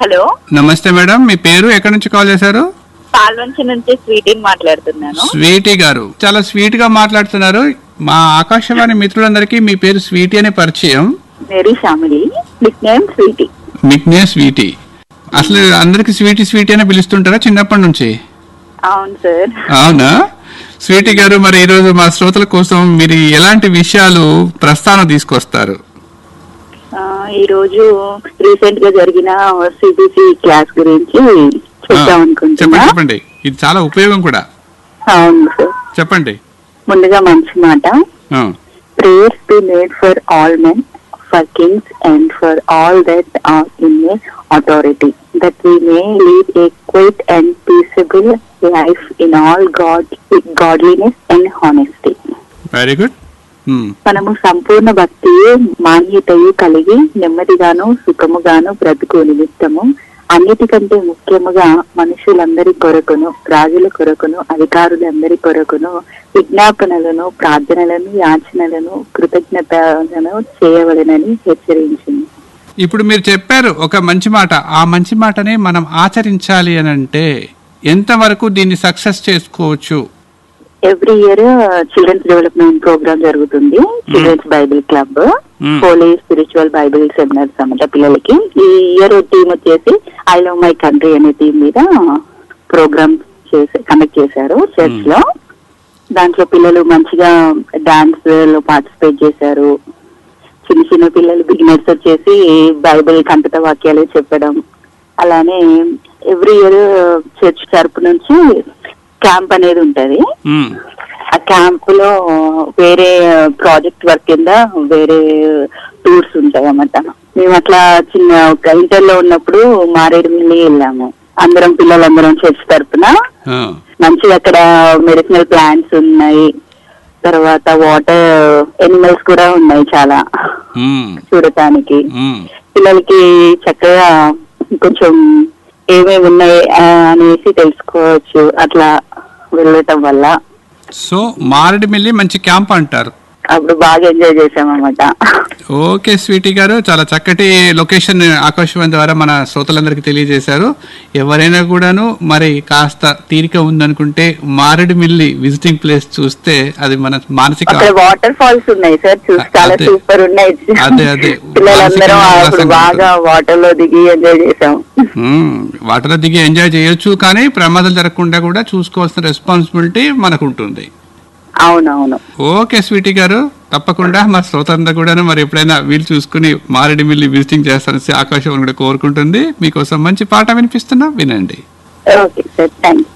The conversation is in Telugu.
హలో నమస్తే మేడం మీ పేరు ఎక్కడి నుంచి కాల్ చేశారు పాల్వంచి నుంచి స్వీటీని మాట్లాడుతున్నాను స్వీటీ గారు చాలా స్వీట్ గా మాట్లాడుతున్నారు మా ఆకాశవాణి మిత్రులందరికీ మీ పేరు స్వీటీ అనే పరిచయం మేరీ షామిలి నిక్ నేమ్ స్వీటీ మిక్నే స్వీటీ అసలు అందరికి స్వీటీ స్వీటీ అని పిలుస్తుంటారా చిన్నప్పటి నుంచి అవును సార్ అవునా స్వీటీ గారు మరి ఈరోజు మా శ్రోతల కోసం మీరు ఎలాంటి విషయాలు ప్రస్థానం తీసుకొస్తారు ఆ, ఈ రోజు రీసెంట్ గా జరిగిన సిబిసి క్లాస్ గురించి ఆ, చెప్దాం చెప్పండి అనుకుంటున్నా చెప్పండి ఇది చాలా ఉపయోగం కూడా అవును సార్ చెప్పండి ముందుగా మంచి మాట ఆ, prayers be made for all men for kings and for all that are in a authority that we may lead a quiet and peaceable life in all God godliness and honesty very good um, మనము సంపూర్ణ భక్తియు మాన్యతయు కలిగి నెమ్మదిగాను సుఖముగాను బ్రతుకు నిమిత్తము అన్నిటికంటే ముఖ్యముగా మనుషులందరి కొరకును రాజుల కొరకును అధికారులందరి కొరకును విజ్ఞాపనలను ప్రార్థనలను యాచనలను కృతజ్ఞతలను చేయవలెనని హెచ్చరించింది ఇప్పుడు మీరు చెప్పారు ఒక మంచి మాట ఆ మంచి మాటని మనం ఆచరించాలి అని అంటే ఎంతవరకు దీన్ని సక్సెస్ చేసుకోవచ్చు every year childrens development programme జరుగుతుంది childrens Bible club Hmm. Holy spiritual Bible seminars అన్నమాట పిల్లలకి ఈ ఇయర్ టీమ్ వచ్చేసి ఐ లవ్ మై కంట్రీ అనే థీమ్ మీద ప్రోగ్రామ్ చేసి కండక్ట్ చేశారు చర్చ్ లో దాంట్లో పిల్లలు మంచిగా డాన్స్ లో పార్టిసిపేట్ చేశారు చిన్న చిన్న పిల్లలు బిగినర్స్ వచ్చేసి బైబిల్ కంటత వాక్యాలు చెప్పడం అలానే ఎవ్రీ ఇయర్ చర్చ్ తరపు నుంచి క్యాంప్ అనేది ఉంటది ఉమ్, ఆ క్యాంప్ లో వేరే ప్రాజెక్ట్ వర్క్ కింద వేరే టూర్స్ ఉంటాయి అన్నమాట మేము అట్లా చిన్న ఒక ఇంటర్ లో ఉన్నప్పుడు మారేడుమిల్లి వెళ్ళాము అందరం పిల్లలందరం చర్చ్ తరపున ఆ, మంచిగా అక్కడ మెడిసినల్ ప్లాంట్స్ ఉన్నాయి తర్వాత వాటర్ ఎనిమల్స్ కూడా ఉన్నాయి చాలా ఉమ్, చూడటానికి ఉమ్. పిల్లలకి చక్కగా కొంచెం ఏమేమి ఉన్నాయి ఆ, అనేసి తెలుసుకోవచ్చు అట్లా వెళ్ళటం వల్ల సో మారేడుమిల్లి మంచి క్యాంప్ అంటారు అప్పుడు బాగా ఎంజాయ్ చేసామన్నమాట ఓకే స్వీటీ గారు చాలా చక్కటి లొకేషన్ ఆకాశవాణి ద్వారా మన శ్రోతలందరికీ తెలియజేశారు ఎవరైనా కూడాను మరి కాస్త తీరిక ఉందనుకుంటే మారేడుమిల్లి విజిటింగ్ ప్లేస్ చూస్తే అది మన మానసిక అక్కడ వాటర్ ఫాల్స్ ఉన్నాయి సార్ చూసి చాలా అదే. సూపర్ ఉన్నాయి అదే, అదే. పిల్లలందరం మానసికంగా అప్పుడు ఉల్లాసంగా బాగా వాటర్ లో దిగి ఎంజాయ్ చేసాం మ్మ్. వాటర్లో దిగి ఎంజాయ్ చేయొచ్చు కానీ ప్రమాదాలు జరగకుండా కూడా చూసుకోవాల్సిన రెస్పాన్సిబిలిటీ మనకు ఉంటుంది అవునవును ఓకే స్వీటీ గారు తప్పకుండా మా శ్రోతంతా కూడా మరి ఎప్పుడైనా వీలు చూసుకుని మారేడుమిల్లి విజిటింగ్ చేస్తారని ఆకాశవాణి కూడా కోరుకుంటుంది మీకోసం మంచి పాట వినిపిస్తున్నా వినండి ఓకే సార్ థ్యాంక్